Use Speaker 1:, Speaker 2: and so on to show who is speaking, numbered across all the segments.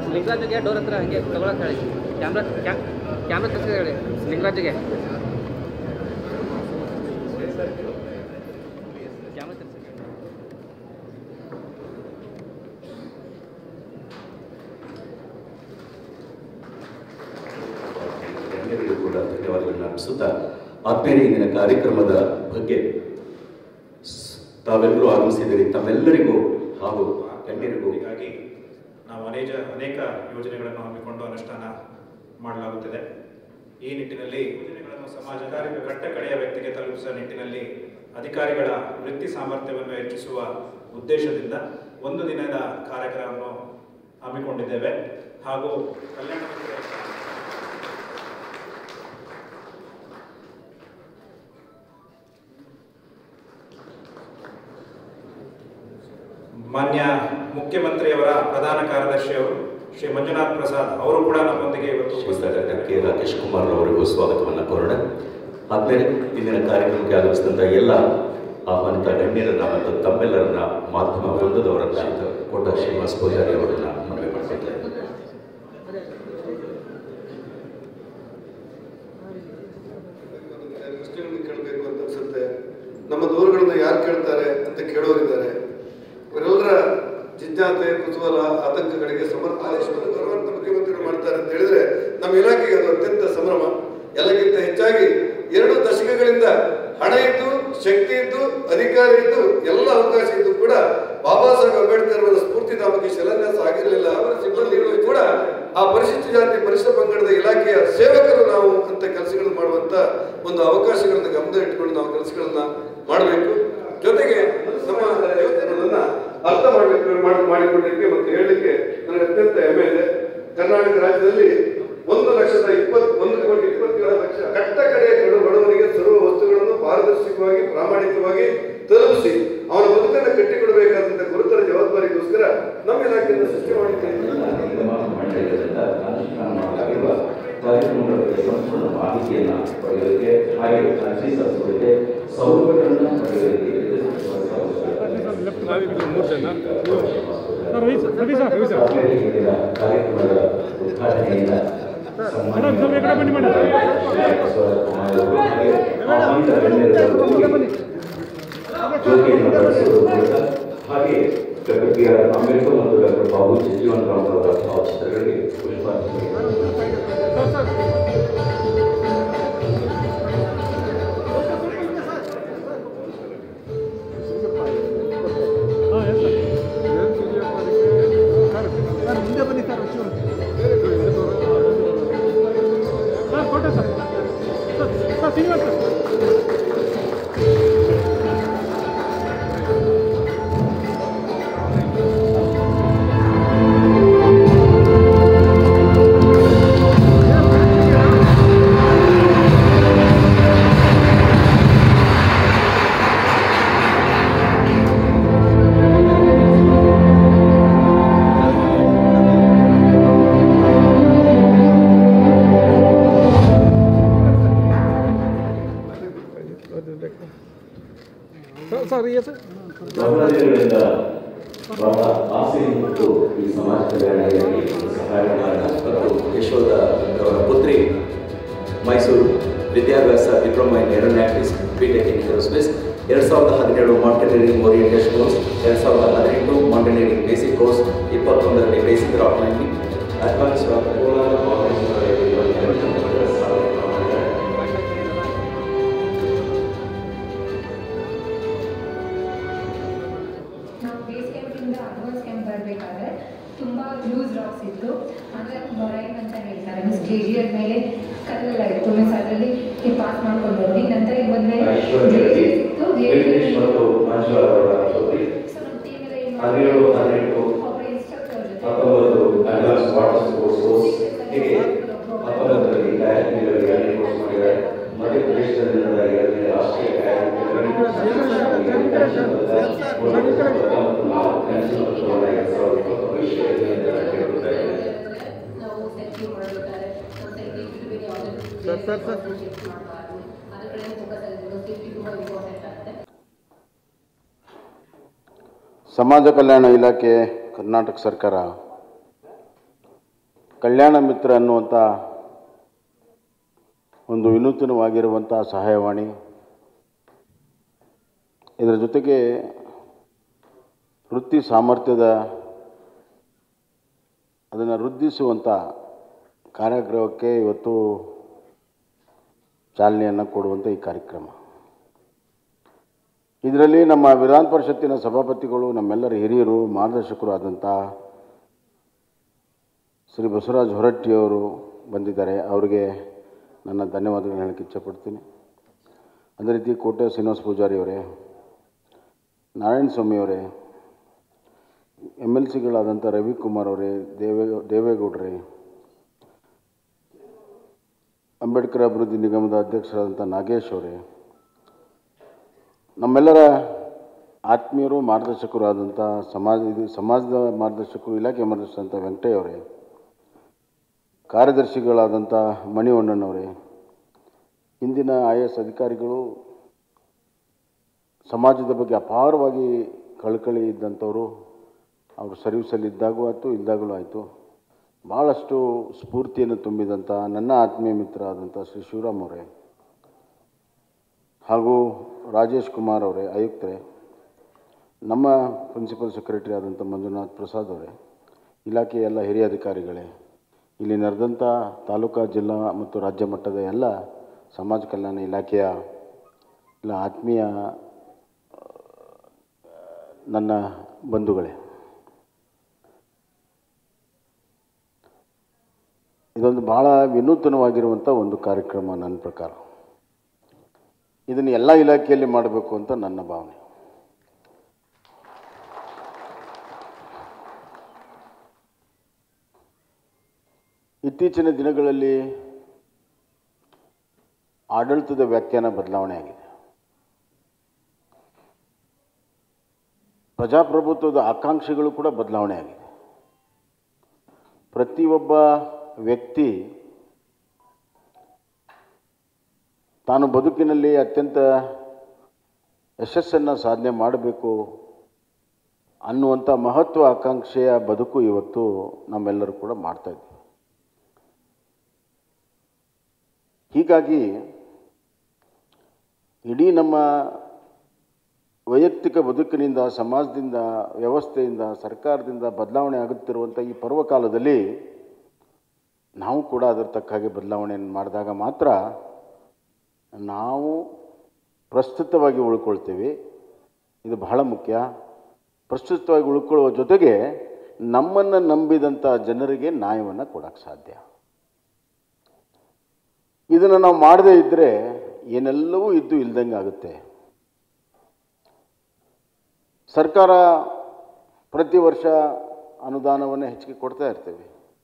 Speaker 1: ಲಿಂಗರಾಜ್ಗೆ door ಹತ್ರ ಹಂಗೆ ತಗೊಳಕ್ಕೆ ಹೇಳಿ ಕ್ಯಾಮ್ರಾ ಕ್ಯಾಮ್ರಾ ತರ್ಸಿ ಹೇಳಿ ಲಿಂಗರಾಜ್ಗೆ ಕ್ಯಾಮ್ರಾ ತರ್ಸಿ
Speaker 2: ಎಲ್ಲರಿಗೂ ಕೂಡ ಧನ್ಯವಾದಗಳನ್ನು ಅರ್ಪಿಸುತ್ತಾ ಆತ್ಮೀಯ ಇಂದಿನ ಕಾರ್ಯಕ್ರಮದ ಬಗ್ಗೆ ಸ್- ತಾವೆಲ್ಲರೂ ಆಗಮಿಸಿದಿರಿ ತಮ್ಮೆಲ್ಲರಿಗೂ ಹಾಗೂ ಗಣ್ಯರಿಗೂ
Speaker 3: ಹೀಗಾಗಿ ನಾವು ಅನೇಕ ಅನೇಕ ಯೋಜನೆಗಳನ್ನು ಹಮ್ಮಿಕೊಂಡು ಅನುಷ್ಠಾನ ಮಾಡಲಾಗುತ್ತಿದೆ ಈ ನಿಟ್ಟಿನಲ್ಲಿ ಯೋಜನೆಗಳನ್ನು ಸಮಾಜದ ಕಟ್ಟ ಕಡೆಯ ವ್ಯಕ್ತಿಗೆ ತಲುಪಿಸುವ ನಿಟ್ಟಿನಲ್ಲಿ ಅಧಿಕಾರಿಗಳ ವೃತ್ತಿ ಸಾಮರ್ಥ್ಯವನ್ನು ಹೆಚ್ಚಿಸುವ ಉದ್ದೇಶದಿಂದ ಒಂದು ದಿನದ ಕಾರ್ಯಕ್ರಮವನ್ನು ಹಮ್ಮಿಕೊಂಡಿದ್ದೇವೆ ಹಾಗೂ ಕಲ್ಯಾಣ ಮಂತ್ರಿ ಮಾನ್ಯ ಮುಖ್ಯಮಂತ್ರಿಯವರ ಪ್ರಧಾನ ಕಾರ್ಯದರ್ಶಿಯವರು ಶ್ರೀ ಮಂಜುನಾಥ್ ಪ್ರಸಾದ್ ಅವರು ಕೂಡ ನಮ್ಮೊಂದಿಗೆ ಇವತ್ತು
Speaker 2: ಶ್ರೀಯುತ ಕೆ ರಾಕೇಶ್ ಕುಮಾರ್ ಅವರಿಗೂ ಸ್ವಾಗತವನ್ನು ಕೋರೋಣ ಆದ್ಮೇಲೆ ಇಂದಿನ ಕಾರ್ಯಕ್ರಮಕ್ಕೆ ಆಗಮಿಸಿದಂಥ ಎಲ್ಲ ಆಹ್ವಾನಿತ ಗಣ್ಯರನ್ನ ಮತ್ತು ತಮ್ಮೆಲ್ಲರನ್ನ ಮಾಧ್ಯಮ ವೃಂದದವರನ್ನ ಕೋಟ ಶ್ರೀನಿವಾಸ್ ಪೂಜಾರಿ ಅವರನ್ನ ಮನವಿ ಮಾಡ್ಕೊಳ್ತಾ ಇದ್ದೀನಿ.
Speaker 4: ಪ್ರಶ್ನೆಗಳನ್ನು ಕೇಳಬೇಕು ಅಂತ ಅನ್ಸುತ್ತೆ ನಮ್ಮ ದೂರುಗಳನ್ನ ಯಾರು ಕೇಳ್ತಾರೆ ಅಂತ ಕೇಳೋರಿದ್ದಾರೆ ಇವರೆಲ್ಲರ ಜಿಜ್ಞಾಸೆ ಕುತೂಹಲ ಆತಂಕಗಳಿಗೆ ಸಮರ್ಥ ಆದೇಶವನ್ನು ಗೌರವಾನ್ವಿತ ಮುಖ್ಯಮಂತ್ರಿಗಳು ಮಾಡ್ತಾರೆ ಅಂತ ಹೇಳಿದ್ರೆ ನಮ್ಮ ಇಲಾಖೆಗೆ ಅದು ಅತ್ಯಂತ ಸಂಭ್ರಮ ಎಲ್ಲಕ್ಕಿಂತ ಹೆಚ್ಚಾಗಿ ಎರಡು ದಶಕಗಳಿಂದ ಹಣ ಇದ್ದು ಶಕ್ತಿ ಇದ್ದು ಅಧಿಕಾರ ಇದ್ದು ಎಲ್ಲ ಅವಕಾಶ ಇದ್ದು ಕೂಡ ಬಾಬಾ ಸಾಹೇಬ್ ಅಂಬೇಡ್ಕರ್ ಅವರ ಸ್ಫೂರ್ತಿಧಾಮಕ್ಕೆ ಶಿಲಾನ್ಯಾಸ ಆಗಿರಲಿಲ್ಲ ಅವರ ಸಿಬ್ಬಂದಿಗಳು ಕೂಡ ಆ ಪರಿಶಿಷ್ಟ ಜಾತಿ ಪರಿಶಿಷ್ಟ ಪಂಗಡದ ಇಲಾಖೆಯ ಸೇವಕರು ನಾವು ಅಂತ ಕೆಲಸಗಳನ್ನು ಮಾಡುವಂತ ಒಂದು ಅವಕಾಶಗಳನ್ನ ಗಮನ ಇಟ್ಕೊಂಡು ನಾವು ಕೆಲಸಗಳನ್ನ ಮಾಡಬೇಕು ಜೊತೆಗೆ ನಮ್ಮ ಯೋಜನೆಗಳನ್ನ ಅರ್ಥ ಮಾಡಬೇಕು ಮಾಡಿ ಮಾಡಿಕೊಳ್ಳಲಿಕ್ಕೆ ಮತ್ತು ಹೇಳಲಿಕ್ಕೆ ನನಗೆ ಅತ್ಯಂತ ಹೆಮ್ಮೆ ಇದೆ ಕರ್ನಾಟಕ ರಾಜ್ಯದಲ್ಲಿ ಒಂದು ಲಕ್ಷದ ಇಪ್ಪತ್ ಒಂದು ಕೋಟಿ ಇಪ್ಪತ್ತೇಳು ಲಕ್ಷ ಕಟ್ಟ ಕಡೆಯ ಕಡು ಬಡವರಿಗೆ ಸರ್ವ ವಸ್ತುಗಳನ್ನು ಪಾರದರ್ಶಕವಾಗಿ ಪ್ರಾಮಾಣಿಕವಾಗಿ ತಲುಪಿಸಿ ಅವನ ಬದುಕನ್ನು ಕಟ್ಟಿಕೊಡಬೇಕಾದಂತ ಗುರುತರ ಜವಾಬ್ದಾರಿಗೋಸ್ಕರ ನಮ್ಮ ಇಲಾಖೆಯಿಂದ ಸೃಷ್ಟಿ ಮಾಡಿದ್ದೇವೆ
Speaker 2: ಮಂಡಳಿಗಳಿಂದ ಅನುಷ್ಠಾನ ಮಾಡಲಾಗಿರುವ ಕಾರ್ಯಕ್ರಮಗಳ ಬಗ್ಗೆ ಸಂಪೂರ್ಣ ಮಾಹಿತಿಯನ್ನು ಪಡೆಯೋದಕ್ಕೆ ಹಾಗೆ ಅರ್ಜಿ ಸಲ್ಲಿಸೋದಕ್ಕೆ ಸೌಲಭ್ಯಗಳನ್ನು ಪಡೆಯೋದಕ್ಕೆ ಆಮೇಲೆ ಇಂದಿನ ಕಾರ್ಯಕ್ರಮದ ಉದ್ಘಾಟನೆಯಿಂದ ಹಾಗೆ ಡಾಕ್ಟರ್ ಬಿ ಆರ್ ಅಂಬೇಡ್ಕರ್ ಮತ್ತು ಡಾಕ್ಟರ್ ಬಾಬು ಜಗಜೀವನ್ ರಾಮ್ ಅವರ ಭಾವಚಿತ್ರಗಳಿಗೆ ಪುಷ್ಪಾಂಜಲಿ ಬಹಳ ದಿನಗಳಿಂದ ಬಹಳ ಆಸೆ ಮತ್ತು ಈ ಸಮಾಜ ಕಲ್ಯಾಣ ಇಲಾಖೆಗೆ ಸಹಾಯ ಮಾಡಲು ಮತ್ತು ಯಶೋಧ ಅವರ ಪುತ್ರಿ ಮೈಸೂರು ವಿದ್ಯಾಭ್ಯಾಸ diploma in aeronautics B Tech in aerospace ಎರಡು ಸಾವಿರದ ಹದಿನೇಳು ಮಾಂಟನೇರಿಂಗ್ ಓರಿಯೆಂಟೇಷನ್ ಕೋರ್ಸ್ ಎರಡು ಸಾವಿರದ ಹದಿನೆಂಟು ಮಾಂಟನೇರಿಂಗ್ ಬೇಸಿಕ್ ಕೋರ್ಸ್ ಇಪ್ಪತ್ತೊಂದರಲ್ಲಿ basic rock climbing advance rock Kolar
Speaker 5: ನಾವು ಬೇಸ್ ಕ್ಯಾಂಪಿಂದ ಅಡ್ವಾನ್ಸ್ ಕ್ಯಾಂಪ್ ಬರಬೇಕಾದ್ರೆ ತುಂಬ ಲೂಸ್ ರಾಕ್ಸ್ ಇತ್ತು ಅಂದರೆ ಮೊರೈನ್ ಅಂತ ಹೇಳ್ತಾರೆ ಮೀನ್ಸ್ ಗ್ಲೇಷಿಯರ್ ಮೇಲೆ ಕಲ್ಲೆಲ್ಲ ಇತ್ತು ಮೀನ್ಸ್ ಅದರಲ್ಲಿ ಪಾಸ್ ಮಾಡ್ಕೊಂಡು ಬಂದ್ವಿ ನಂತರ ಈಗ ಬಂದ್ಮೇಲೆ ಗ್ಲೇಷಿಯರ್ಸ್ ಇತ್ತು
Speaker 2: ವೆಂಕಟೇಶ್ ಮತ್ತು ಮಂಜು ಅವರ ಜೊತೆ
Speaker 5: ಸೊ ನಮ್ಮ ಟೀಮ್ ಎಲ್ಲ ಏನು
Speaker 2: ಹದಿನೇಳು ಹದಿನೆಂಟು
Speaker 5: ಒಬ್ಬರು ಇನ್ಸ್ಟ್ರಕ್ಟರ್ ಜೊತೆ
Speaker 2: ಹತ್ತೊಂಬತ್ತು ಅಡ್ವಾನ್ಸ್ ವಾಟರ್ ಸ್ಪೋರ್ಟ್ಸ್ ಕೋರ್ಸ್ ಹೀಗೆ ಹತ್ತೊಂಬತ್ತರಲ್ಲಿ ಕಾಯಕಗಳಲ್ಲಿ ಎರಡನೇ ಕೋರ್ಸ್ ಮಾಡಿದ್ದಾರೆ ಮಧ್ಯಪ್ರದೇಶದಲ್ಲಿ ನಡೆದ ಎರಡನೇ ರಾಷ್ಟ್ರೀಯ ಕಾಯಕಗಳಲ್ಲಿ ನಾಲ್ಕು ಕನಸಿನ ವರ್ಷವನ್ನು ಎರಡು ಸಾವಿರದ ಇಪ್ಪತ್ತು ವಿಶ್ವವಿದ್ಯಾಲಯದ ಕೇಳುತ್ತಾ ಇದ್ದೇನೆ
Speaker 5: ನಾವು ಸೆಲ್ಫಿ ಮಾಡಬೇಕಾದ್ರೆ ನಾವು ಸೆಲ್ಫಿ ಬಿಟ್ಟು ಯಾವುದೇ ಶಿಫ್ಟ್ ಮಾಡಬಾರ್ದು ಅದ್ರ ಕಡೆ ಫೋಕಸ್ ಆಗಿದ್ದು ಸೇಫ್ಟಿ ತುಂಬ ಇಂಪಾರ್ಟೆಂಟ್ ಆಗುತ್ತೆ
Speaker 6: ಸಮಾಜ ಕಲ್ಯಾಣ ಇಲಾಖೆ ಕರ್ನಾಟಕ ಸರ್ಕಾರ ಕಲ್ಯಾಣ ಮಿತ್ರ ಅನ್ನುವಂಥ ಒಂದು ವಿನೂತನವಾಗಿರುವಂಥ ಸಹಾಯವಾಣಿ ಇದರ ಜೊತೆಗೆ ವೃತ್ತಿ ಸಾಮರ್ಥ್ಯದ ಅದನ್ನು ವೃದ್ಧಿಸುವಂಥ ಕಾರ್ಯಕ್ರಮಕ್ಕೆ ಇವತ್ತು ಚಾಲನೆಯನ್ನು ಕೊಡುವಂಥ ಈ ಕಾರ್ಯಕ್ರಮ ಇದರಲ್ಲಿ ನಮ್ಮ ವಿಧಾನ ಪರಿಷತ್ತಿನ ಸಭಾಪತಿಗಳು ನಮ್ಮೆಲ್ಲರ ಹಿರಿಯರು ಮಾರ್ಗದರ್ಶಕರು ಆದಂಥ ಶ್ರೀ ಬಸವರಾಜ್ ಹೊರಟ್ಟಿಯವರು ಬಂದಿದ್ದಾರೆ ಅವರಿಗೆ ನನ್ನ ಧನ್ಯವಾದಗಳನ್ನ ಹೇಳಕ್ಕೆ ಇಚ್ಛಪಡ್ತೀನಿ ಅದೇ ರೀತಿ ಕೋಟೆ ಶ್ರೀನಿವಾಸ ಪೂಜಾರಿ ಅವರೇ ನಾರಾಯಣ ಸ್ವಾಮಿಯವರೇ ಎಮ್ ಎಲ್ ಸಿಗಳಾದಂಥ ರವಿಕುಮಾರ್ ಅವರೇ ದೇವೇ ದೇವೇಗೌಡರೇ ಅಂಬೇಡ್ಕರ್ ಅಭಿವೃದ್ಧಿ ನಿಗಮದ ಅಧ್ಯಕ್ಷರಾದಂಥ ನಾಗೇಶ್ ಅವರೇ ನಮ್ಮೆಲ್ಲರ ಆತ್ಮೀಯರು ಮಾರ್ಗದರ್ಶಕರು ಆದಂಥ ಸಮಾಜ ಇದು ಸಮಾಜದ ಮಾರ್ಗದರ್ಶಕರು ಇಲಾಖೆ ಮಾರ್ಗದರ್ಶಕರಂಥ ವೆಂಕಟಯ್ಯ ಅವರೇ ಕಾರ್ಯದರ್ಶಿಗಳಾದಂಥ ಮಣಿವಣ್ಣನವರೇ ಇಂದಿನ ಐ ಎಸ್ ಅಧಿಕಾರಿಗಳು ಸಮಾಜದ ಬಗ್ಗೆ ಅಪಾರವಾಗಿ ಕಳಕಳಿ ಇದ್ದಂಥವರು ಅವರು ಸರ್ವಿಸಲ್ಲಿದ್ದಾಗೂ ಆಯಿತು ಇದ್ದಾಗಲೂ ಆಯಿತು ಭಾಳಷ್ಟು ಸ್ಫೂರ್ತಿಯನ್ನು ತುಂಬಿದಂಥ ನನ್ನ ಆತ್ಮೀಯ ಮಿತ್ರ ಆದಂಥ ಶ್ರೀ ಶಿವರಾಮ್ ಅವರೇ ಹಾಗೂ ರಾಜೇಶ್ ಕುಮಾರ್ ಅವರೇ ಆಯುಕ್ತರೇ ನಮ್ಮ ಪ್ರಿನ್ಸಿಪಲ್ ಸೆಕ್ರೆಟರಿ ಆದಂಥ ಮಂಜುನಾಥ್ ಪ್ರಸಾದ್ ಅವರೇ ಇಲಾಖೆಯ ಎಲ್ಲ ಹಿರಿಯ ಅಧಿಕಾರಿಗಳೇ ಇಲ್ಲಿ ನಡೆದಂಥ ತಾಲೂಕಾ ಜಿಲ್ಲಾ ಮತ್ತು ರಾಜ್ಯ ಮಟ್ಟದ ಎಲ್ಲ ಸಮಾಜ ಕಲ್ಯಾಣ ಇಲಾಖೆಯ ಎಲ್ಲ ಆತ್ಮೀಯ ಆ, ನನ್ನ ಬಂಧುಗಳೇ ಇದೊಂದು ಭಾಳ ವಿನೂತನವಾಗಿರುವಂಥ ಒಂದು ಕಾರ್ಯಕ್ರಮ ನನ್ನ ಪ್ರಕಾರ ಇದನ್ನು ಎಲ್ಲ ಇಲಾಖೆಯಲ್ಲಿ ಮಾಡಬೇಕು ಅಂತ ನನ್ನ ಭಾವನೆ ಇತ್ತೀಚಿನ ದಿನಗಳಲ್ಲಿ ಆಡಳಿತದ ವ್ಯಾಖ್ಯಾನ ಬದಲಾವಣೆ ಆಗಿದೆ ಪ್ರಜಾಪ್ರಭುತ್ವದ ಆಕಾಂಕ್ಷೆಗಳು ಕೂಡ ಬದಲಾವಣೆ ಆಗಿದೆ ಪ್ರತಿಯೊಬ್ಬ ವ್ಯಕ್ತಿ ತಾನು ಬದುಕಿನಲ್ಲಿ ಅತ್ಯಂತ ಯಶಸ್ಸನ್ನು ಸಾಧನೆ ಮಾಡಬೇಕು ಅನ್ನುವಂಥ ಮಹತ್ವ ಆಕಾಂಕ್ಷೆಯ ಬದುಕು ಇವತ್ತು ನಮ್ಮೆಲ್ಲರೂ ಕೂಡ ಮಾಡ್ತಾ ಇದ್ದೀವಿ ಹೀಗಾಗಿ ಇಡೀ ನಮ್ಮ ವೈಯಕ್ತಿಕ ಬದುಕಿನಿಂದ ಸಮಾಜದಿಂದ ವ್ಯವಸ್ಥೆಯಿಂದ ಸರ್ಕಾರದಿಂದ ಬದಲಾವಣೆ ಆಗುತ್ತಿರುವಂಥ ಈ ಪರ್ವಕಾಲದಲ್ಲಿ ನಾವು ಕೂಡ ಅದರ ತಕ್ಕ ಹಾಗೆ ಬದಲಾವಣೆಯನ್ನು ಮಾಡಿದಾಗ ಮಾತ್ರ ನಾವು ಪ್ರಸ್ತುತವಾಗಿ ಉಳ್ಕೊಳ್ತೀವಿ ಇದು ಬಹಳ ಮುಖ್ಯ ಪ್ರಸ್ತುತವಾಗಿ ಉಳ್ಕೊಳ್ಳುವ ಜೊತೆಗೆ ನಮ್ಮನ್ನು ನಂಬಿದಂಥ ಜನರಿಗೆ ನ್ಯಾಯವನ್ನು ಕೊಡೋಕ್ಕೆ ಸಾಧ್ಯ ಇದನ್ನು ನಾವು ಮಾಡದೇ ಇದ್ದರೆ ಏನೆಲ್ಲವೂ ಇದ್ದು ಇಲ್ದಂಗೆ ಆಗುತ್ತೆ ಸರ್ಕಾರ ಪ್ರತಿ ವರ್ಷ ಅನುದಾನವನ್ನು ಹೆಚ್ಚಿಗೆ ಕೊಡ್ತಾ ಇರ್ತೇವೆ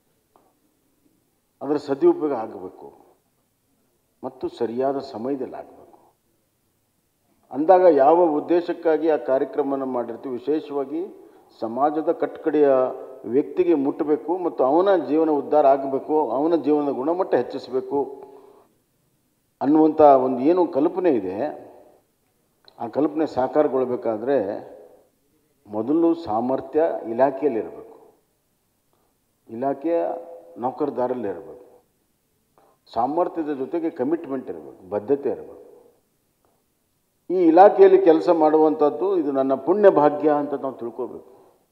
Speaker 6: ಅದರ ಸದುಪಯೋಗ ಆಗಬೇಕು ಮತ್ತು ಸರಿಯಾದ ಸಮಯದಲ್ಲಿ ಆಗಬೇಕು ಅಂದಾಗ ಯಾವ ಉದ್ದೇಶಕ್ಕಾಗಿ ಆ ಕಾರ್ಯಕ್ರಮವನ್ನು ಮಾಡಿರ್ತೀವಿ ವಿಶೇಷವಾಗಿ ಸಮಾಜದ ಕಟ್ಕಡೆಯ ವ್ಯಕ್ತಿಗೆ ಮುಟ್ಟಬೇಕು ಮತ್ತು ಅವನ ಜೀವನ ಉದ್ಧಾರ ಆಗಬೇಕು ಅವನ ಜೀವನದ ಗುಣಮಟ್ಟ ಹೆಚ್ಚಿಸಬೇಕು ಅನ್ನುವಂಥ ಒಂದು ಏನು ಕಲ್ಪನೆ ಇದೆ ಆ ಕಲ್ಪನೆ ಸಾಕಾರಗೊಳ್ಬೇಕಾದ್ರೆ ಮೊದಲು ಸಾಮರ್ಥ್ಯ ಇಲಾಖೆಯಲ್ಲಿರಬೇಕು ಇಲಾಖೆಯ ನೌಕರದಾರಲ್ಲಿರಬೇಕು ಸಾಮರ್ಥ್ಯದ ಜೊತೆಗೆ ಕಮಿಟ್ಮೆಂಟ್ ಇರಬೇಕು ಬದ್ಧತೆ ಇರಬೇಕು ಈ ಇಲಾಖೆಯಲ್ಲಿ ಕೆಲಸ ಮಾಡುವಂಥದ್ದು ಇದು ನನ್ನ ಪುಣ್ಯ ಭಾಗ್ಯ ಅಂತ ನಾವು ತಿಳ್ಕೋಬೇಕು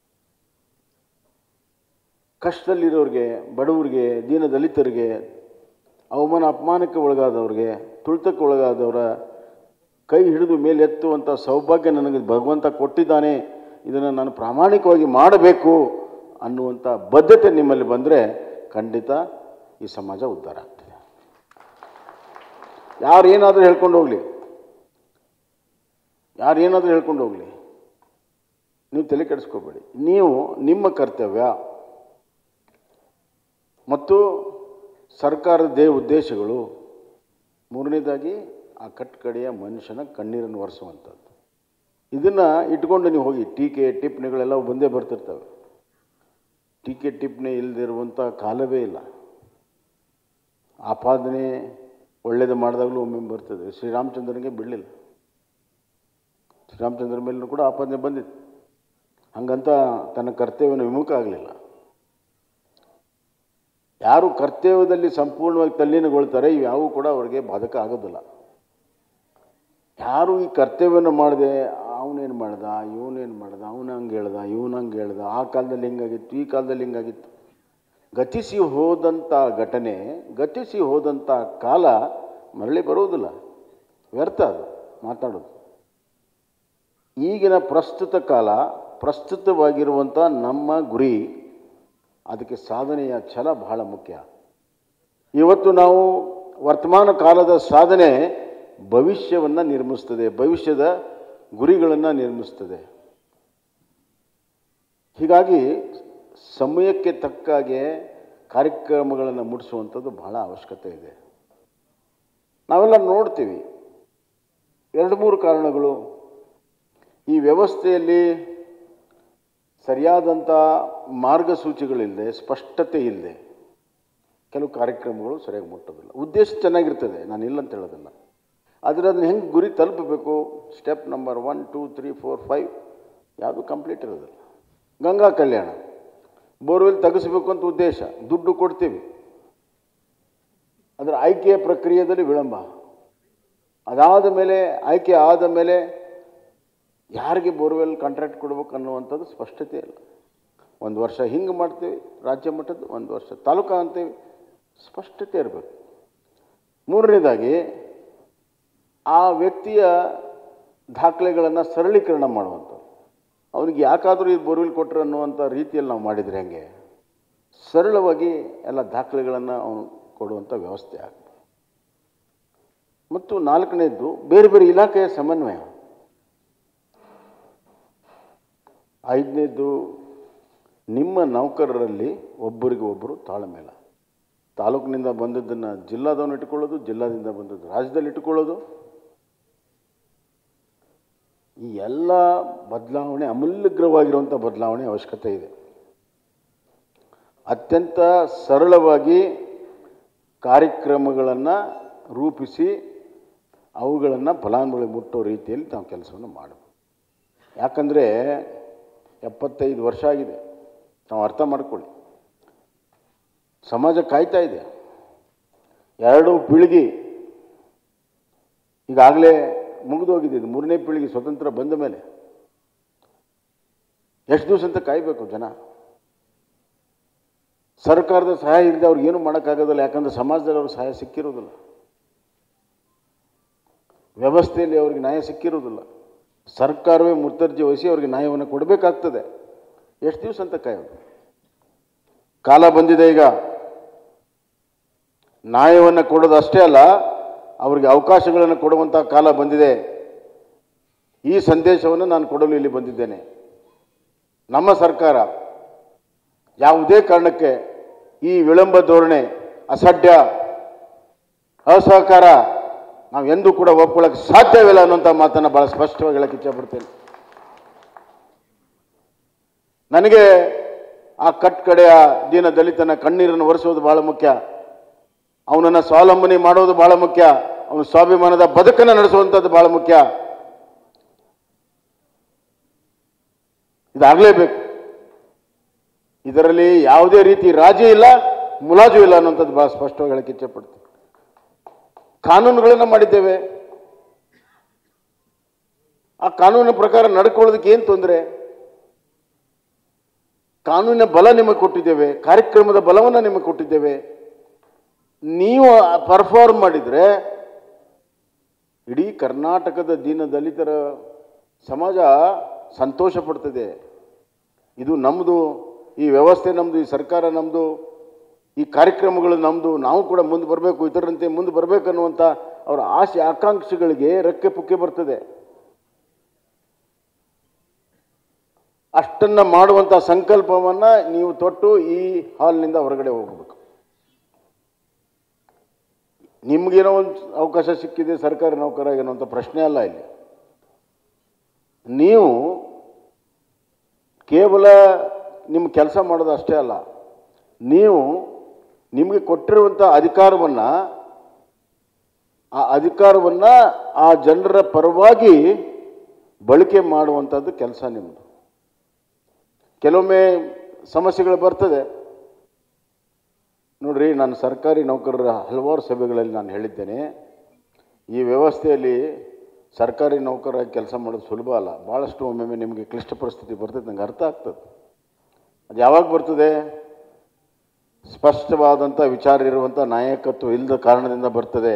Speaker 6: ಕಷ್ಟದಲ್ಲಿರೋರಿಗೆ ಬಡವರಿಗೆ ದೀನ ದಲಿತರಿಗೆ ಅವಮಾನ ಅಪಮಾನಕ್ಕೆ ಒಳಗಾದವ್ರಿಗೆ ತುಳಿತಕ್ಕೆ ಒಳಗಾದವರ ಕೈ ಹಿಡಿದು ಮೇಲೆ ಎತ್ತುವಂಥ ಸೌಭಾಗ್ಯ ನನಗೆ ಭಗವಂತ ಕೊಟ್ಟಿದ್ದಾನೆ ಇದನ್ನು ನಾನು ಪ್ರಾಮಾಣಿಕವಾಗಿ ಮಾಡಬೇಕು ಅನ್ನುವಂಥ ಬದ್ಧತೆ ನಿಮ್ಮಲ್ಲಿ ಬಂದರೆ ಖಂಡಿತ ಈ ಸಮಾಜ ಉದ್ಧಾರ ಆಗ್ತದೆ ಯಾರು ಏನಾದರೂ ಹೇಳ್ಕೊಂಡು ಹೋಗಲಿ ಯಾರು ಏನಾದರೂ ಹೇಳ್ಕೊಂಡು ಹೋಗಲಿ ನೀವು ತಲೆ ಕೆಡಿಸ್ಕೋಬೇಡಿ ನೀವು ನಿಮ್ಮ ಕರ್ತವ್ಯ ಮತ್ತು ಸರ್ಕಾರದ ದೇ ಉದ್ದೇಶಗಳು ಮೂರನೇದಾಗಿ ಆ ಕಟ್ಕಡೆಯ ಮನುಷ್ಯನ ಕಣ್ಣೀರನ್ನು ಒರೆಸುವಂಥದ್ದು ಇದನ್ನು ಇಟ್ಕೊಂಡು ನೀವು ಹೋಗಿ ಟೀಕೆ ಟಿಪ್ಪಣಿಗಳೆಲ್ಲ ಬಂದೇ ಬರ್ತಿರ್ತವೆ ಟೀಕೆ ಟಿಪ್ಪಣಿ ಇಲ್ಲದಿರುವಂಥ ಕಾಲವೇ ಇಲ್ಲ ಆಪಾದನೆ ಒಳ್ಳೇದು ಮಾಡಿದಾಗಲೂ ಒಮ್ಮೆ ಬರ್ತದೆ ಶ್ರೀರಾಮಚಂದ್ರನಿಗೆ ಬಿಡಲಿಲ್ಲ ಶ್ರೀರಾಮಚಂದ್ರ ಮೇಲೂ ಕೂಡ ಆಪಾದನೆ ಬಂದಿತ್ತು ಹಂಗಂತ ತನ್ನ ಕರ್ತವ್ಯವನ್ನು ವಿಮುಖ ಆಗಲಿಲ್ಲ ಯಾರು ಕರ್ತವ್ಯದಲ್ಲಿ ಸಂಪೂರ್ಣವಾಗಿ ತಲ್ಲೀನಗೊಳ್ತಾರೆ ಇವ್ಯಾವು ಕೂಡ ಅವರಿಗೆ ಬಾಧಕ ಆಗೋದಿಲ್ಲ ಯಾರು ಈ ಕರ್ತವ್ಯವನ್ನು ಮಾಡದೆ ಅವನೇನು ಮಾಡ್ದ ಇವನೇನು ಮಾಡ್ದ ಅವನು ಹಂಗೆ ಹೇಳ್ದ ಇವನು ಹಂಗೆ ಹೇಳ್ದ ಆ ಕಾಲದಲ್ಲಿ ಹಿಂಗಾಗಿತ್ತು ಈ ಕಾಲದಲ್ಲಿ ಹಿಂಗಾಗಿತ್ತು ಗತಿಸಿ ಹೋದಂಥ ಘಟನೆ ಗತಿಸಿ ಹೋದಂಥ ಕಾಲ ಮರಳಿ ಬರುವುದಿಲ್ಲ ವ್ಯರ್ಥ ಅದು ಮಾತಾಡೋದು ಈಗಿನ ಪ್ರಸ್ತುತ ಕಾಲ ಪ್ರಸ್ತುತವಾಗಿರುವಂಥ ನಮ್ಮ ಗುರಿ ಅದಕ್ಕೆ ಸಾಧನೆಯ ಛಲ ಬಹಳ ಮುಖ್ಯ ಇವತ್ತು ನಾವು ವರ್ತಮಾನ ಕಾಲದ ಸಾಧನೆ ಭವಿಷ್ಯವನ್ನು ನಿರ್ಮಿಸ್ತದೆ ಭವಿಷ್ಯದ ಗುರಿಗಳನ್ನು ನಿರ್ಮಿಸ್ತದೆ ಹೀಗಾಗಿ ಸಮಯಕ್ಕೆ ತಕ್ಕಾಗೆ ಕಾರ್ಯಕ್ರಮಗಳನ್ನು ಮುಡಿಸುವಂಥದ್ದು ಬಹಳ ಅವಶ್ಯಕತೆ ಇದೆ ನಾವೆಲ್ಲ ನೋಡ್ತೀವಿ ಎರಡು ಮೂರು ಕಾರಣಗಳು ಈ ವ್ಯವಸ್ಥೆಯಲ್ಲಿ ಸರಿಯಾದಂಥ ಮಾರ್ಗಸೂಚಿಗಳಿಲ್ಲದೆ ಸ್ಪಷ್ಟತೆ ಇಲ್ಲದೆ ಕೆಲವು ಕಾರ್ಯಕ್ರಮಗಳು ಸರಿಯಾಗಿ ಮುಟ್ಟೋದಿಲ್ಲ ಉದ್ದೇಶ ಚೆನ್ನಾಗಿರ್ತದೆ ನಾನು ಇಲ್ಲ ಅಂತ ಹೇಳೋದಿಲ್ಲ ಆದರೆ ಅದನ್ನ ಹೆಂಗೆ ಗುರಿ ತಲುಪಬೇಕು step number one two three four five ಯಾವುದು ಕಂಪ್ಲೀಟ್ ಇರೋದಿಲ್ಲ ಗಂಗಾ ಕಲ್ಯಾಣ ಬೋರ್ವೆಲ್ ತೆಗೆಸಬೇಕು ಅಂತ ಉದ್ದೇಶ ದುಡ್ಡು ಕೊಡ್ತೀವಿ ಅದರ ಆಯ್ಕೆಯ ಪ್ರಕ್ರಿಯೆಯಲ್ಲಿ ವಿಳಂಬ ಅದಾದ ಮೇಲೆ ಆಯ್ಕೆ ಆದ ಮೇಲೆ ಯಾರಿಗೆ ಬೋರ್ವೆಲ್ ಕಾಂಟ್ರಾಕ್ಟ್ ಕೊಡ್ಬೇಕು ಅನ್ನುವಂಥದ್ದು ಸ್ಪಷ್ಟತೆ ಇಲ್ಲ ಒಂದು ವರ್ಷ ಹಿಂಗೆ ಮಾಡ್ತೀವಿ ರಾಜ್ಯ ಮಟ್ಟದ್ದು ಒಂದು ವರ್ಷ ತಾಲೂಕು ಅಂತೀವಿ ಸ್ಪಷ್ಟತೆ ಇರಬೇಕು ಮೂರನೇದಾಗಿ ಆ ವ್ಯಕ್ತಿಯ ದಾಖಲೆಗಳನ್ನು ಸರಳೀಕರಣ ಮಾಡುವಂಥದ್ದು ಅವನಿಗೆ ಯಾಕಾದರೂ ಇದು ಬೋರ್ವೆಲ್ ಕೊಟ್ಟರು ಅನ್ನುವಂಥ ರೀತಿಯಲ್ಲಿ ನಾವು ಮಾಡಿದರೆ ಹೆಂಗೆ ಸರಳವಾಗಿ ಎಲ್ಲ ದಾಖಲೆಗಳನ್ನು ಅವನು ಕೊಡುವಂಥ ವ್ಯವಸ್ಥೆ ಆಗ್ತದೆ ಮತ್ತು ನಾಲ್ಕನೇದ್ದು ಬೇರೆ ಬೇರೆ ಇಲಾಖೆಯ ಸಮನ್ವಯ ಐದನೇದ್ದು ನಿಮ್ಮ ನೌಕರರಲ್ಲಿ ಒಬ್ಬರಿಗೆ ಒಬ್ಬರು ತಾಳ್ಮೇಲ ತಾಲೂಕಿನಿಂದ ಬಂದದ್ದನ್ನು ಜಿಲ್ಲಾದವನು ಇಟ್ಕೊಳ್ಳೋದು ಜಿಲ್ಲಾದಿಂದ ಬಂದದ್ದು ರಾಜ್ಯದಲ್ಲಿ ಇಟ್ಕೊಳ್ಳೋದು ಈ ಎಲ್ಲ ಬದಲಾವಣೆ ಅಮೂಲ್ಯಗ್ರವಾಗಿರುವಂಥ ಬದಲಾವಣೆ ಅವಶ್ಯಕತೆ ಇದೆ ಅತ್ಯಂತ ಸರಳವಾಗಿ ಕಾರ್ಯಕ್ರಮಗಳನ್ನು ರೂಪಿಸಿ ಅವುಗಳನ್ನು ಫಲಾನುಭವಿಗಳಿಗೆ ಮುಟ್ಟೋ ರೀತಿಯಲ್ಲಿ ನಾವು ಕೆಲಸವನ್ನು ಮಾಡಬೇಕು ಯಾಕಂದರೆ ಎಪ್ಪತ್ತೈದು ವರ್ಷ ಆಗಿದೆ ನಾವು ಅರ್ಥ ಮಾಡ್ಕೊಳ್ಳಿ ಸಮಾಜ ಕಾಯ್ತಾ ಇದೆ ಎರಡು ಪೀಳಿಗೆ ಈಗಾಗಲೇ ಮುಗಿದೋಗಿದೆ ಇದು ಮೂರನೇ ಪೀಳಿಗೆ ಸ್ವತಂತ್ರ ಬಂದ ಮೇಲೆ ಎಷ್ಟು ದಿವಸ ಅಂತ ಕಾಯಬೇಕು ಜನ ಸರ್ಕಾರದ ಸಹಾಯ ಇಲ್ಲದೆ ಅವ್ರಿಗೆ ಏನು ಮಾಡೋಕ್ಕಾಗೋದಿಲ್ಲ ಯಾಕಂದರೆ ಸಮಾಜದಲ್ಲಿ ಅವ್ರಿಗೆ ಸಹಾಯ ಸಿಕ್ಕಿರೋದಿಲ್ಲ ವ್ಯವಸ್ಥೆಯಲ್ಲಿ ಅವ್ರಿಗೆ ನ್ಯಾಯ ಸಿಕ್ಕಿರೋದಿಲ್ಲ ಸರ್ಕಾರವೇ ಮುರ್ತರ್ಜಿ ವಹಿಸಿ ಅವ್ರಿಗೆ ನ್ಯಾಯವನ್ನು ಕೊಡಬೇಕಾಗ್ತದೆ ಎಷ್ಟು ದಿವಸ ಅಂತ ಕಾಯೋದು ಕಾಲ ಬಂದಿದೆ ಈಗ ನ್ಯಾಯವನ್ನು ಕೊಡೋದು ಅಷ್ಟೇ ಅಲ್ಲ ಅವರಿಗೆ ಅವಕಾಶಗಳನ್ನು ಕೊಡುವಂಥ ಕಾಲ ಬಂದಿದೆ ಈ ಸಂದೇಶವನ್ನು ನಾನು ಕೊಡಲು ಇಲ್ಲಿ ಬಂದಿದ್ದೇನೆ ನಮ್ಮ ಸರ್ಕಾರ ಯಾವುದೇ ಕಾರಣಕ್ಕೆ ಈ ವಿಳಂಬ ಧೋರಣೆ ಅಸಡ್ಡ ಅಸಹಕಾರ ನಾವು ಎಂದೂ ಕೂಡ ಒಪ್ಕೊಳ್ಳೋಕೆ ಸಾಧ್ಯವಿಲ್ಲ ಅನ್ನುವಂಥ ಮಾತನ್ನು ಭಾಳ ಸ್ಪಷ್ಟವಾಗಿ ಹೇಳಕ್ಕೆ ಇಚ್ಛಪಡ್ತೇನೆ ನನಗೆ ಆ ಕಟ್ಕಡೆಯ ದೀನ ದಲಿತನ ಕಣ್ಣೀರನ್ನು ಒರೆಸೋದು ಬಹಳ ಮುಖ್ಯ ಅವನನ್ನು ಸ್ವಾವಲಂಬನೆ ಮಾಡೋದು ಬಹಳ ಮುಖ್ಯ ಅವನ ಸ್ವಾಭಿಮಾನದ ಬದುಕನ್ನು ನಡೆಸುವಂಥದ್ದು ಬಹಳ ಮುಖ್ಯ ಇದಾಗಲೇಬೇಕು ಇದರಲ್ಲಿ ಯಾವುದೇ ರೀತಿ ರಾಜಿ ಇಲ್ಲ ಮುಲಾಜು ಇಲ್ಲ ಅನ್ನುವಂಥದ್ದು ಬಹಳ ಸ್ಪಷ್ಟವಾಗಿ ಹೇಳಕ್ಕೆ ಇಚ್ಛೆಪಡ್ತೀನಿ ಕಾನೂನುಗಳನ್ನು ಮಾಡಿದ್ದೇವೆ ಆ ಕಾನೂನಿನ ಪ್ರಕಾರ ನಡ್ಕೊಳ್ಳೋದಕ್ಕೆ ಏನು ತೊಂದರೆ ಕಾನೂನಿನ ಬಲ ನಿಮಗೆ ಕೊಟ್ಟಿದ್ದೇವೆ ಕಾರ್ಯಕ್ರಮದ ಬಲವನ್ನು ನಿಮಗೆ ಕೊಟ್ಟಿದ್ದೇವೆ ನೀವು ಪರ್ಫಾರ್ಮ್ ಮಾಡಿದರೆ ಇಡೀ ಕರ್ನಾಟಕದ ದೀನ ದಲಿತರ ಸಮಾಜ ಸಂತೋಷ ಪಡ್ತದೆ ಇದು ನಮ್ಮದು ಈ ವ್ಯವಸ್ಥೆ ನಮ್ಮದು ಈ ಸರ್ಕಾರ ನಮ್ಮದು ಈ ಕಾರ್ಯಕ್ರಮಗಳು ನಮ್ಮದು ನಾವು ಕೂಡ ಮುಂದೆ ಬರಬೇಕು ಇತರರಂತೆ ಮುಂದೆ ಬರಬೇಕು ಅನ್ನುವಂಥ ಅವರ ಆಸೆ ಆಕಾಂಕ್ಷೆಗಳಿಗೆ ರೆಕ್ಕೆ ಪುಕ್ಕೆ ಬರ್ತದೆ ಅಷ್ಟನ್ನು ಮಾಡುವಂಥ ಸಂಕಲ್ಪವನ್ನು ನೀವು ತೊಟ್ಟು ಈ ಹಾಲ್ನಿಂದ ಹೊರಗಡೆ ಹೋಗಬೇಕು ನಿಮಗೇನೋ ಒಂದು ಅವಕಾಶ ಸಿಕ್ಕಿದೆ ಸರ್ಕಾರಿ ನೌಕರ ಅನ್ನೋಂಥ ಪ್ರಶ್ನೆ ಅಲ್ಲ ಇಲ್ಲಿ ನೀವು ಕೇವಲ ನಿಮ್ಮ ಕೆಲಸ ಮಾಡೋದು ಅಷ್ಟೇ ಅಲ್ಲ ನೀವು ನಿಮಗೆ ಕೊಟ್ಟಿರುವಂಥ ಅಧಿಕಾರವನ್ನು ಆ ಅಧಿಕಾರವನ್ನು ಆ ಜನರ ಪರವಾಗಿ ಬಳಕೆ ಮಾಡುವಂಥದ್ದು ಕೆಲಸ ನಿಮ್ಮದು ಕೆಲವೊಮ್ಮೆ ಸಮಸ್ಯೆಗಳು ಬರ್ತದೆ ನೋಡ್ರಿ ನಾನು ಸರ್ಕಾರಿ ನೌಕರರ ಹಲವಾರು ಸಭೆಗಳಲ್ಲಿ ನಾನು ಹೇಳಿದ್ದೇನೆ ಈ ವ್ಯವಸ್ಥೆಯಲ್ಲಿ ಸರ್ಕಾರಿ ನೌಕರ ಕೆಲಸ ಮಾಡೋದು ಸುಲಭ ಅಲ್ಲ ಭಾಳಷ್ಟು ಒಮ್ಮೊಮ್ಮೆ ನಿಮಗೆ ಕ್ಲಿಷ್ಟ ಪರಿಸ್ಥಿತಿ ಬರ್ತದೆ ನಂಗೆ ಅರ್ಥ ಆಗ್ತದೆ ಅದು ಯಾವಾಗ ಬರ್ತದೆ ಸ್ಪಷ್ಟವಾದಂಥ ವಿಚಾರ ಇರುವಂಥ ನಾಯಕತ್ವ ಇಲ್ಲದ ಕಾರಣದಿಂದ ಬರ್ತದೆ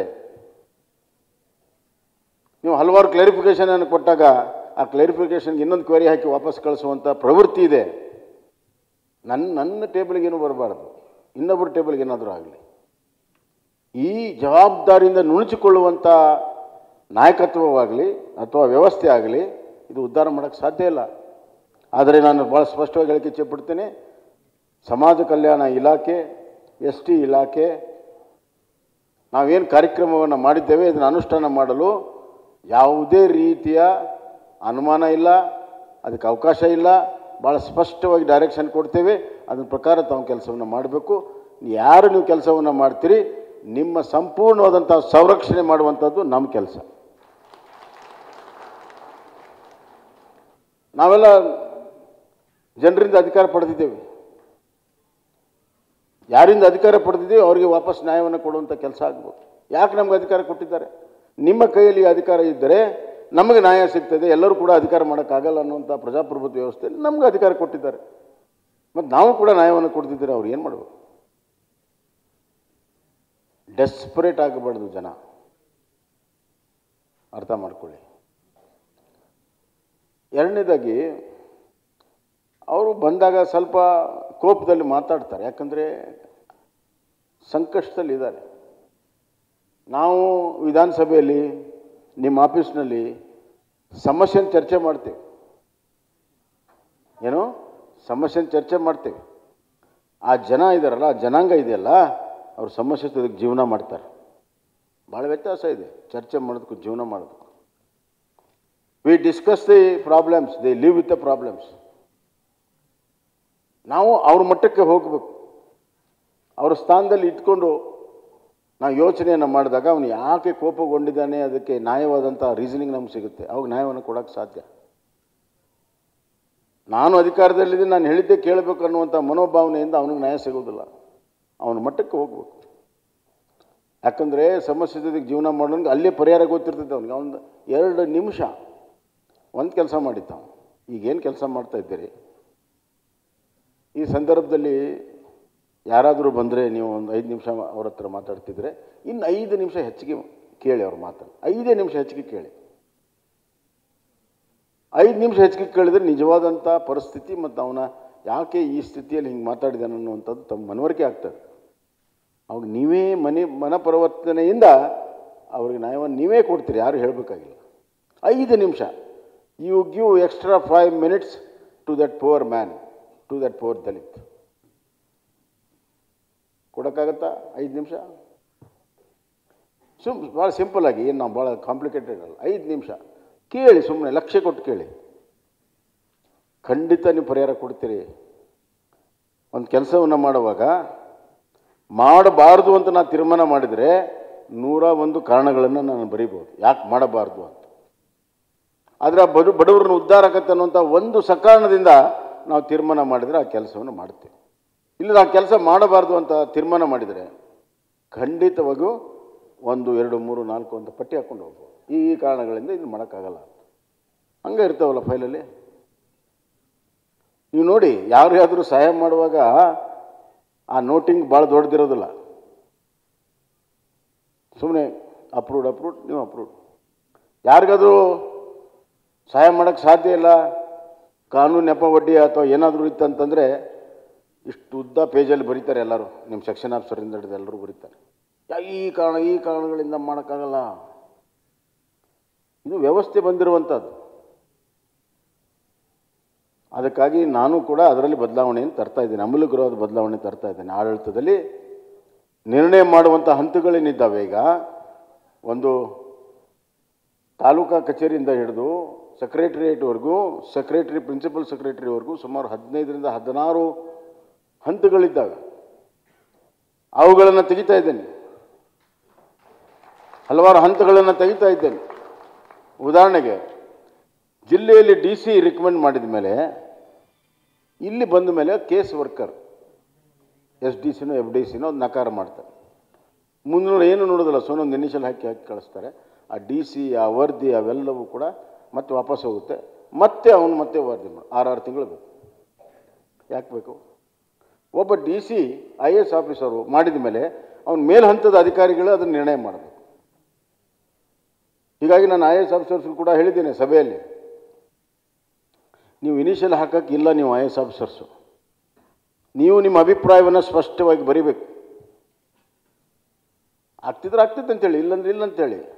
Speaker 6: ನೀವು ಹಲವಾರು ಕ್ಲಾರಿಫಿಕೇಷನ್ ಅನ್ನು ಕೊಟ್ಟಾಗ ಆ ಕ್ಲಾರಿಫಿಕೇಷನ್ಗೆ ಇನ್ನೊಂದು ಕ್ವೆರಿ ಹಾಕಿ ವಾಪಸ್ ಕಳಿಸುವಂಥ ಪ್ರವೃತ್ತಿ ಇದೆ ನನ್ನ ನನ್ನ ಟೇಬಲ್ಗೇನು ಬರಬಾರ್ದು ಇನ್ನೊಬ್ಬರ ಟೇಬಲ್ಗೆ ಏನಾದರೂ ಆಗಲಿ ಈ ಜವಾಬ್ದಾರಿಯಿಂದ ನುಣುಚಿಕೊಳ್ಳುವಂಥ ನಾಯಕತ್ವವಾಗಲಿ ಅಥವಾ ವ್ಯವಸ್ಥೆ ಆಗಲಿ ಇದು ಉದ್ಧಾರ ಮಾಡೋಕ್ಕೆ ಸಾಧ್ಯ ಇಲ್ಲ ಆದರೆ ನಾನು ಭಾಳ ಸ್ಪಷ್ಟವಾಗಿ ಹೇಳಿಕೆ ಇಚ್ಛೆಪಡ್ತೇನೆ ಸಮಾಜ ಕಲ್ಯಾಣ ಇಲಾಖೆ ಎಸ್ ಟಿ ಇಲಾಖೆ ನಾವೇನು ಕಾರ್ಯಕ್ರಮವನ್ನು ಮಾಡಿದ್ದೇವೆ ಇದನ್ನು ಅನುಷ್ಠಾನ ಮಾಡಲು ಯಾವುದೇ ರೀತಿಯ ಅನುಮಾನ ಇಲ್ಲ ಅದಕ್ಕೆ ಅವಕಾಶ ಇಲ್ಲ ಭಾಳ ಸ್ಪಷ್ಟವಾಗಿ ಡೈರೆಕ್ಷನ್ ಕೊಡ್ತೇವೆ ಅದರ ಪ್ರಕಾರ ತಾವು ಕೆಲಸವನ್ನು ಮಾಡಬೇಕು ಯಾರು ನೀವು ಕೆಲಸವನ್ನು ಮಾಡ್ತೀರಿ ನಿಮ್ಮ ಸಂಪೂರ್ಣವಾದಂಥ ಸಂರಕ್ಷಣೆ ಮಾಡುವಂಥದ್ದು ನಮ್ಮ ಕೆಲಸ ನಾವೆಲ್ಲ ಜನರಿಂದ ಅಧಿಕಾರ ಪಡೆದಿದ್ದೇವೆ ಯಾರಿಂದ ಅಧಿಕಾರ ಪಡೆದಿದ್ದೀವಿ ಅವರಿಗೆ ವಾಪಸ್ ನ್ಯಾಯವನ್ನು ಕೊಡುವಂಥ ಕೆಲಸ ಆಗ್ಬೋದು ಯಾಕೆ ನಮ್ಗೆ ಅಧಿಕಾರ ಕೊಟ್ಟಿದ್ದಾರೆ ನಿಮ್ಮ ಕೈಯಲ್ಲಿ ಈ ಅಧಿಕಾರ ಇದ್ದರೆ ನಮಗೆ ನ್ಯಾಯ ಸಿಗ್ತದೆ ಎಲ್ಲರೂ ಕೂಡ ಅಧಿಕಾರ ಮಾಡೋಕ್ಕಾಗಲ್ಲ ಅನ್ನುವಂಥ ಪ್ರಜಾಪ್ರಭುತ್ವ ವ್ಯವಸ್ಥೆಯಲ್ಲಿ ನಮ್ಗೆ ಅಧಿಕಾರ ಕೊಟ್ಟಿದ್ದಾರೆ ಮತ್ತು ನಾವು ಕೂಡ ನ್ಯಾಯವನ್ನು ಕೊಡ್ತಿದ್ದೀರಿ ಅವ್ರು ಏನು ಮಾಡಬೇಕು ಡೆಸ್ಪರೇಟ್ ಆಗಬಾರ್ದು ಜನ ಅರ್ಥ ಮಾಡ್ಕೊಳ್ಳಿ ಎರಡನೇದಾಗಿ ಅವರು ಬಂದಾಗ ಸ್ವಲ್ಪ ಕೋಪದಲ್ಲಿ ಮಾತಾಡ್ತಾರೆ ಯಾಕಂದರೆ ಸಂಕಷ್ಟದಲ್ಲಿದ್ದಾರೆ ನಾವು ವಿಧಾನಸಭೆಯಲ್ಲಿ ನಿಮ್ಮ ಆಫೀಸ್ನಲ್ಲಿ ಸಮಸ್ಯೆನ ಚರ್ಚೆ ಮಾಡ್ತೇವೆ ಏನು ಸಮಸ್ಯೆನ ಚರ್ಚೆ ಮಾಡ್ತೇವೆ ಆ ಜನ ಇದ್ದಾರಲ್ಲ ಆ ಜನಾಂಗ ಇದೆಯಲ್ಲ ಅವ್ರು ಸಮಸ್ಯೆ ಇದಕ್ಕೆ ಜೀವನ ಮಾಡ್ತಾರೆ ಭಾಳ ವ್ಯತ್ಯಾಸ ಇದೆ ಚರ್ಚೆ ಮಾಡೋದಕ್ಕೂ ಜೀವನ ಮಾಡೋದಕ್ಕೂ we discuss the problems they live with the problems ನಾವು ಅವ್ರ ಮಟ್ಟಕ್ಕೆ ಹೋಗಬೇಕು ಅವ್ರ ಸ್ಥಾನದಲ್ಲಿ ಇಟ್ಕೊಂಡು ನಾವು ಯೋಚನೆಯನ್ನು ಮಾಡಿದಾಗ ಅವನು ಯಾಕೆ ಕೋಪಗೊಂಡಿದ್ದಾನೆ ಅದಕ್ಕೆ ನ್ಯಾಯವಾದಂಥ ರೀಸನಿಂಗ್ ನಮ್ಗೆ ಸಿಗುತ್ತೆ ಅವಾಗ ನ್ಯಾಯವನ್ನು ಕೊಡೋಕ್ಕೆ ಸಾಧ್ಯ ನಾನು ಅಧಿಕಾರದಲ್ಲಿದ್ದೀನಿ ನಾನು ಹೇಳಿದ್ದೆ ಕೇಳಬೇಕು ಅನ್ನುವಂಥ ಮನೋಭಾವನೆಯಿಂದ ಅವನಿಗೆ ನ್ಯಾಯ ಸಿಗೋದಿಲ್ಲ ಅವನ ಮಟ್ಟಕ್ಕೆ ಹೋಗ್ಬೇಕು ಯಾಕಂದರೆ ಸಮಸ್ಯೆ ಜೊತೆಗೆ ಜೀವನ ಮಾಡೋನ್ಗೆ ಅಲ್ಲೇ ಪರಿಹಾರ ಗೊತ್ತಿರ್ತೈತೆ ಅವನಿಗೆ ಅವನು ಎರಡು ನಿಮಿಷ ಒಂದು ಕೆಲಸ ಮಾಡಿದ್ದ ಅವನು ಈಗೇನು ಕೆಲಸ ಮಾಡ್ತಾ ಇದ್ದೀರಿ ಈ ಸಂದರ್ಭದಲ್ಲಿ ಯಾರಾದರೂ ಬಂದರೆ ನೀವು ಒಂದು ಐದು ನಿಮಿಷ ಅವ್ರ ಹತ್ರ ಮಾತಾಡ್ತಿದ್ರೆ ಇನ್ನು ಐದು ನಿಮಿಷ ಹೆಚ್ಚಿಗೆ ಕೇಳಿ ಅವ್ರ ಮಾತನ್ನು ಐದೇ ನಿಮಿಷ ಹೆಚ್ಚಿಗೆ ಕೇಳಿ ಐದು ನಿಮಿಷ ಹೆಚ್ಚಿಗೆ ಕೇಳಿದ್ರೆ ನಿಜವಾದಂಥ ಪರಿಸ್ಥಿತಿ ಮತ್ತು ಅವನ ಯಾಕೆ ಈ ಸ್ಥಿತಿಯಲ್ಲಿ ಹಿಂಗೆ ಮಾತಾಡಿದಾನೆ ಅನ್ನುವಂಥದ್ದು ತಮ್ಮ ಮನವರಿಕೆ ಆಗ್ತದೆ ಅವಾಗ ನೀವೇ ಮನೆ ಮನಪರಿವರ್ತನೆಯಿಂದ ಅವ್ರಿಗೆ ನ್ಯಾಯವನ್ನು ನೀವೇ ಕೊಡ್ತೀರಿ ಯಾರು ಹೇಳಬೇಕಾಗಿಲ್ಲ ಐದು ನಿಮಿಷ you give extra five minutes to that poor man to that poor Dalit ಕೊಡೋಕ್ಕಾಗತ್ತಾ ಐದು ನಿಮಿಷ ಸುಮ್ ಭಾಳ ಸಿಂಪಲ್ಲಾಗಿ ಏನು ನಾವು ಭಾಳ ಕಾಂಪ್ಲಿಕೇಟೆಡ್ ಅಲ್ಲ ಐದು ನಿಮಿಷ ಕೇಳಿ ಸುಮ್ಮನೆ ಲಕ್ಷ್ಯ ಕೊಟ್ಟು ಕೇಳಿ ಖಂಡಿತ ನೀವು ಪರಿಹಾರ ಕೊಡ್ತೀರಿ ಒಂದು ಕೆಲಸವನ್ನು ಮಾಡುವಾಗ ಮಾಡಬಾರ್ದು ಅಂತ ನಾನು ತೀರ್ಮಾನ ಮಾಡಿದರೆ ನೂರ ಒಂದು ಕಾರಣಗಳನ್ನು ನಾನು ಬರೀಬೋದು ಯಾಕೆ ಮಾಡಬಾರ್ದು ಅಂತ ಆದರೆ ಆ ಬಡ ಬಡವರನ್ನು ಉದ್ಧಾರ ಆಗತ್ತೆ ಅನ್ನುವಂಥ ಒಂದು ಸಕಾರಣದಿಂದ ನಾವು ತೀರ್ಮಾನ ಮಾಡಿದರೆ ಆ ಕೆಲಸವನ್ನು ಮಾಡ್ತೇವೆ ಇಲ್ಲ ಆ ಕೆಲಸ ಮಾಡಬಾರ್ದು ಅಂತ ತೀರ್ಮಾನ ಮಾಡಿದರೆ ಖಂಡಿತವಾಗಿಯೂ ಒಂದು ಎರಡು ಮೂರು ನಾಲ್ಕು ಅಂತ ಪಟ್ಟಿ ಹಾಕ್ಕೊಂಡು ಹೋಗ್ಬೋದು ಈ ಈ ಕಾರಣಗಳಿಂದ ಇದು ಮಾಡೋಕ್ಕಾಗಲ್ಲ ಅಂತ ಹಂಗೆ ಇರ್ತಾವಲ್ಲ ಫೈಲಲ್ಲಿ ನೀವು ನೋಡಿ ಯಾರಿಗಾದರೂ ಸಹಾಯ ಮಾಡುವಾಗ ಆ ನೋಟಿಂಗ್ ಭಾಳ ದೊಡ್ಡದಿರೋದಿಲ್ಲ ಸುಮ್ಮನೆ ಅಪ್ರೂವ್ಡ್ ಅಪ್ರೂವ್ಡ್ ನೀವು ಅಪ್ರೂವ್ಡ್ ಯಾರಿಗಾದರೂ ಸಹಾಯ ಮಾಡೋಕ್ಕೆ ಸಾಧ್ಯ ಇಲ್ಲ ಕಾನೂನು ನೆಪ ವಡ್ಡಿ ಅಥವಾ ಏನಾದರೂ ಇತ್ತಂತಂದರೆ ಇಷ್ಟು ಉದ್ದ ಪೇಜಲ್ಲಿ ಬರೀತಾರೆ ಎಲ್ಲರೂ ನಿಮ್ಮ ಸೆಕ್ಷನ್ ಆಫೀಸರಿಂದ ಹಿಡಿದು ಎಲ್ಲರೂ ಬರೀತಾರೆ ಯಾ ಈ ಕಾರಣ ಈ ಕಾರಣಗಳಿಂದ ಮಾಡೋಕ್ಕಾಗಲ್ಲ ಇದು ವ್ಯವಸ್ಥೆ ಬಂದಿರುವಂಥದ್ದು ಅದಕ್ಕಾಗಿ ನಾನು ಕೂಡ ಅದರಲ್ಲಿ ಬದಲಾವಣೆಯನ್ನು ತರ್ತಾ ಇದ್ದೇನೆ ಅಮೂಲಕರವಾದ ಬದಲಾವಣೆ ತರ್ತಾ ಇದ್ದೇನೆ ಆಡಳಿತದಲ್ಲಿ ನಿರ್ಣಯ ಮಾಡುವಂಥ ಹಂತಗಳೇನಿದ್ದಾವೆ ಈಗ ಒಂದು ತಾಲೂಕಾ ಕಚೇರಿಯಿಂದ ಹಿಡಿದು ಸೆಕ್ರೆಟರಿಯೇಟ್ವರೆಗೂ ಸೆಕ್ರೆಟರಿ ಪ್ರಿನ್ಸಿಪಲ್ ಸೆಕ್ರೆಟರಿವರೆಗೂ ಸುಮಾರು ಹದಿನೈದರಿಂದ ಹದಿನಾರು ಹಂತಗಳಿದ್ದಾವೆ ಅವುಗಳನ್ನು ತೆಗಿತಾ ಇದ್ದೇನೆ ಹಲವಾರು ಹಂತಗಳನ್ನು ತೆಗಿತಾ ಇದ್ದೇನೆ ಉದಾಹರಣೆಗೆ ಜಿಲ್ಲೆಯಲ್ಲಿ ಡಿ ಸಿ ರಿಕಮೆಂಡ್ ಮಾಡಿದ ಮೇಲೆ ಇಲ್ಲಿ ಬಂದ ಮೇಲೆ ಕೇಸ್ ವರ್ಕರ್ ಎಸ್ ಡಿ ಸಿನೋ ಎಫ್ ಡಿ ಸಿನೋ ಅದು ನಕಾರ ಮಾಡ್ತಾರೆ ಮುಂದೆ ಏನು ನೋಡೋದಿಲ್ಲ ಸೋನೊಂದು ಇನಿಷಿಯಲ್ ಹಾಕಿ ಹಾಕಿ ಕಳಿಸ್ತಾರೆ ಆ ಡಿ ಸಿ ಆ ವರದಿ ಅವೆಲ್ಲವೂ ಕೂಡ ಮತ್ತೆ ವಾಪಸ್ ಹೋಗುತ್ತೆ ಮತ್ತೆ ಅವನು ಮತ್ತೆ ವರದಿ ಮಾಡಿ ಆರು ಆರು ತಿಂಗಳು ಬೇಕು ಯಾಕೆ ಬೇಕು ಒಬ್ಬ D C I A S officer ಮಾಡಿದ ಮೇಲೆ ಅವನ ಮೇಲ್ ಹಂತದ ಅಧಿಕಾರಿಗಳು ಅದನ್ನು ನಿರ್ಣಯ ಮಾಡಬೇಕು ಹೀಗಾಗಿ ನಾನು ಐ ಎ ಎಸ್ ಆಫೀಸರ್ಸ್ ಕೂಡ ಹೇಳಿದ್ದೇನೆ ಸಭೆಯಲ್ಲಿ ನೀವು ಇನಿಷಿಯಲ್ ಹಾಕಕ್ಕೆ ಇಲ್ಲ ನೀವು ಐ ಎ ಎಸ್ ಆಫೀಸರ್ಸು ನೀವು ನಿಮ್ಮ ಅಭಿಪ್ರಾಯವನ್ನು ಸ್ಪಷ್ಟವಾಗಿ ಬರಿಬೇಕು ಆಗ್ತಿದ್ರೆ ಆಗ್ತಿತ್ತು ಅಂತೇಳಿ ಇಲ್ಲಂದ್ರೆ ಇಲ್ಲ ಅಂತೇಳಿ